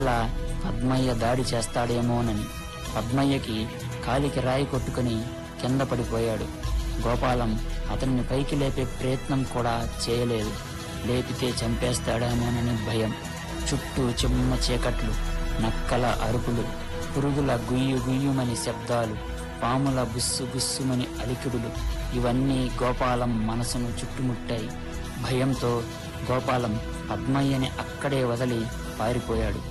అలా పద్మయ్య దాడి చేస్తాడేమోనని పద్మయ్యకి కాలికి రాయి కొట్టుకుని కింద పడిపోయాడు గోపాలం అతన్ని పైకి లేపే ప్రయత్నం కూడా చేయలేదు లేపితే చంపేస్తాడేమోనని భయం చుట్టూ చిమ్మ చీకట్లు నక్కల అరుపులు పురుగుల గుయ్యు గుయ్యుమని శబ్దాలు పాముల బుస్సు బుస్సుమని అలికిడులు ఇవన్నీ గోపాలం మనసును చుట్టుముట్టాయి భయంతో గోపాలం పద్మయ్యని అక్కడే వదిలి పారిపోయాడు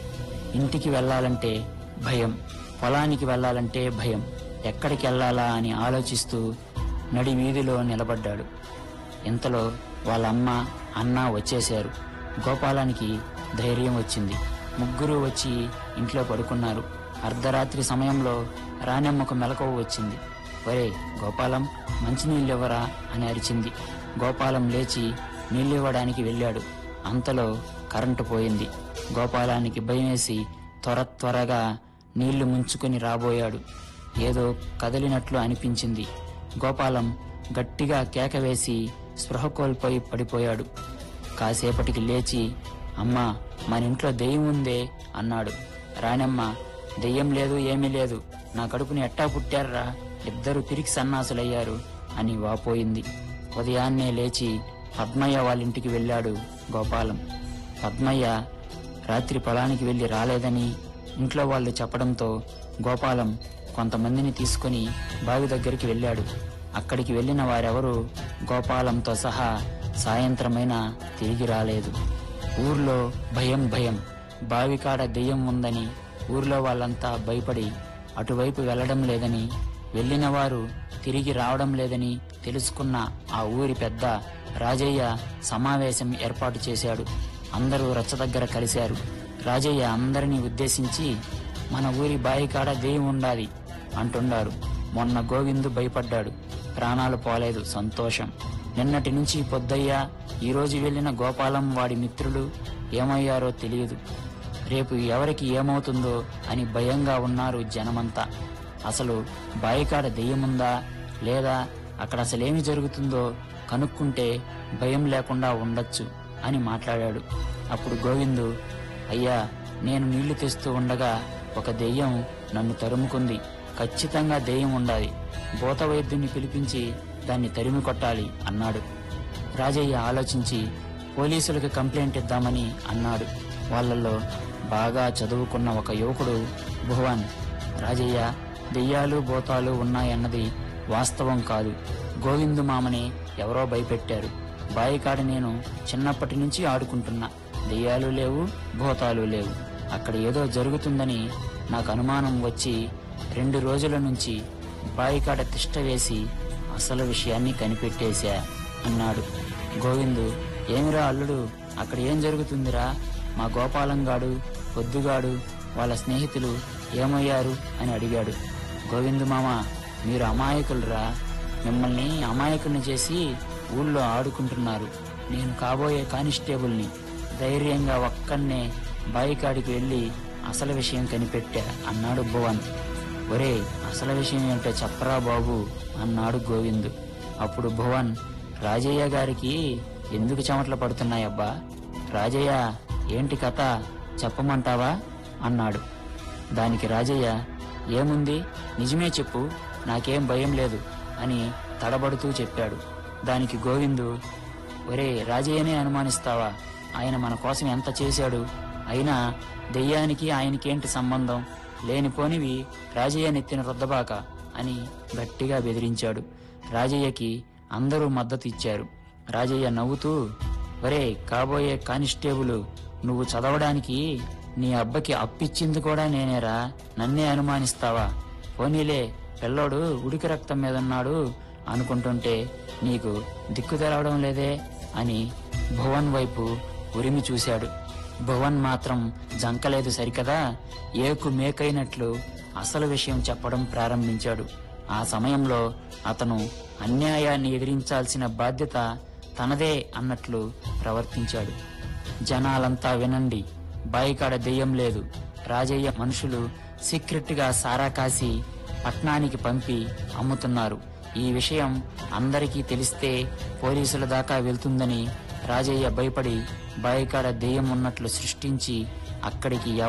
ఇంటికి వెళ్ళాలంటే భయం పొలానికి వెళ్ళాలంటే భయం ఎక్కడికి వెళ్ళాలా అని ఆలోచిస్తూ నడి వీధిలో నిలబడ్డాడు ఇంతలో వాళ్ళ అమ్మ అన్న వచ్చేశారు గోపాలానికి ధైర్యం వచ్చింది ముగ్గురు వచ్చి ఇంట్లో పడుకున్నారు అర్ధరాత్రి సమయంలో రాణెమ్మకు మెలకువ వచ్చింది ఒరే గోపాలం మంచినీళ్ళివ్వరా అని అరిచింది గోపాలం లేచి నీళ్ళివ్వడానికి వెళ్ళాడు అంతలో కరెంటు పోయింది గోపాలానికి భయమేసి త్వర త్వరగా నీళ్లు ముంచుకొని రాబోయాడు ఏదో కదిలినట్లు అనిపించింది గోపాలం గట్టిగా కేక వేసి స్పృహ కోల్పోయి పడిపోయాడు కాసేపటికి లేచి అమ్మా మన ఇంట్లో దెయ్యం ఉందే అన్నాడు రాణెమ్మ దెయ్యం లేదు ఏమీ లేదు నా కడుపుని ఎట్టా పుట్టారా ఇద్దరు పిరికి సన్నాసులయ్యారు అని వాపోయింది ఉదయాన్నే లేచి పద్మయ్య వాళ్ళ ఇంటికి వెళ్ళాడు గోపాలం పద్మయ్య రాత్రి పొలానికి వెళ్లి రాలేదని ఇంట్లో వాళ్ళు చెప్పడంతో గోపాలం కొంతమందిని తీసుకుని బావి దగ్గరికి వెళ్ళాడు అక్కడికి వెళ్ళిన వారెవరూ గోపాలంతో సహా సాయంత్రమైనా తిరిగి రాలేదు ఊర్లో భయం భయం బావికాడ దెయ్యం ఉందని ఊర్లో వాళ్ళంతా భయపడి అటువైపు వెళ్ళడం లేదని వెళ్ళిన వారు తిరిగి రావడం లేదని తెలుసుకున్న ఆ ఊరి పెద్ద రాజయ్య సమావేశం ఏర్పాటు చేశాడు అందరూ రచ్చ దగ్గర కలిశారు రాజయ్య అందరినీ ఉద్దేశించి మన ఊరి బాయికాడ దెయ్యం ఉండాలి అంటున్నాడు మొన్న గోవిందు భయపడ్డాడు ప్రాణాలు పోలేదు సంతోషం నిన్నటి నుంచి పొద్దయ్యా ఈరోజు వెళ్ళిన గోపాలం వాడి మిత్రులు ఏమయ్యారో తెలియదు రేపు ఎవరికి ఏమవుతుందో అని భయంగా ఉన్నారు జనమంతా అసలు బాయికాడ దెయ్యముందా లేదా అక్కడ అసలేమి జరుగుతుందో కనుక్కుంటే భయం లేకుండా ఉండొచ్చు అని మాట్లాడాడు అప్పుడు గోవిందు అయ్యా నేను నీళ్లు తెస్తూ ఉండగా ఒక దెయ్యం నన్ను తరుముకుంది ఖచ్చితంగా దెయ్యం ఉండాలి భూత వైద్యుని పిలిపించి దాన్ని తరిమి కొట్టాలి అన్నాడు రాజయ్య ఆలోచించి పోలీసులకు కంప్లైంట్ ఇద్దామని అన్నాడు వాళ్ళల్లో బాగా చదువుకున్న ఒక యువకుడు భువన్ రాజయ్య దెయ్యాలు భూతాలు ఉన్నాయన్నది వాస్తవం కాదు గోవిందు మామని ఎవరో భయపెట్టారు బాయికాడ నేను చిన్నప్పటి నుంచి ఆడుకుంటున్నా దెయ్యాలు లేవు భూతాలు లేవు అక్కడ ఏదో జరుగుతుందని నాకు అనుమానం వచ్చి రెండు రోజుల నుంచి బాయికాడ తిష్ట వేసి అసలు విషయాన్ని కనిపెట్టేశా అన్నాడు గోవిందు ఏమిరా అల్లుడు అక్కడ ఏం జరుగుతుందిరా మా గోపాలంగాడు పొద్దుగాడు వాళ్ళ స్నేహితులు ఏమయ్యారు అని అడిగాడు గోవిందు మామ మీరు అమాయకులురా మిమ్మల్ని అమాయకుల్ని చేసి ఊళ్ళో ఆడుకుంటున్నారు నేను కాబోయే కానిస్టేబుల్ని ధైర్యంగా ఒక్కన్నే బాయికాడికి వెళ్ళి అసలు విషయం కనిపెట్టా అన్నాడు భువన్ ఒరే అసలు విషయం ఏంటో చెప్పరా బాబు అన్నాడు గోవిందు అప్పుడు భువన్ రాజయ్య గారికి ఎందుకు చెమటలు పడుతున్నాయబ్బా రాజయ్య ఏంటి కథ చెప్పమంటావా అన్నాడు దానికి రాజయ్య ఏముంది నిజమే చెప్పు నాకేం భయం లేదు అని తడబడుతూ చెప్పాడు దానికి గోవిందు ఒరే రాజయ్యనే అనుమానిస్తావా ఆయన మన కోసం ఎంత చేశాడు అయినా దెయ్యానికి ఆయనకేంటి సంబంధం లేనిపోనివి రాజయ్య నెత్తిన రుద్దబాక అని గట్టిగా బెదిరించాడు రాజయ్యకి అందరూ మద్దతు ఇచ్చారు రాజయ్య నవ్వుతూ ఒరే కాబోయే కానిస్టేబుల్ నువ్వు చదవడానికి నీ అబ్బకి అప్పిచ్చింది కూడా నేనేరా నన్నే అనుమానిస్తావా పోనీలే పిల్లోడు ఉడికి రక్తం మీద ఉన్నాడు అనుకుంటుంటే నీకు దిక్కు తెరవడం లేదే అని భువన్ వైపు ఉరిమి చూశాడు భువన్ మాత్రం జంకలేదు సరికదా ఏకు మేకైనట్లు అసలు విషయం చెప్పడం ప్రారంభించాడు ఆ సమయంలో అతను అన్యాయాన్ని ఎదిరించాల్సిన బాధ్యత తనదే అన్నట్లు ప్రవర్తించాడు జనాలంతా వినండి బాయికాడ దెయ్యం లేదు రాజయ్య మనుషులు సీక్రెట్ గా సారా కాసి పట్నానికి పంపి అమ్ముతున్నారు ఈ విషయం అందరికీ తెలిస్తే పోలీసుల దాకా వెళ్తుందని రాజయ్య భయపడి బాయికాడ దెయ్యం ఉన్నట్లు సృష్టించి అక్కడికి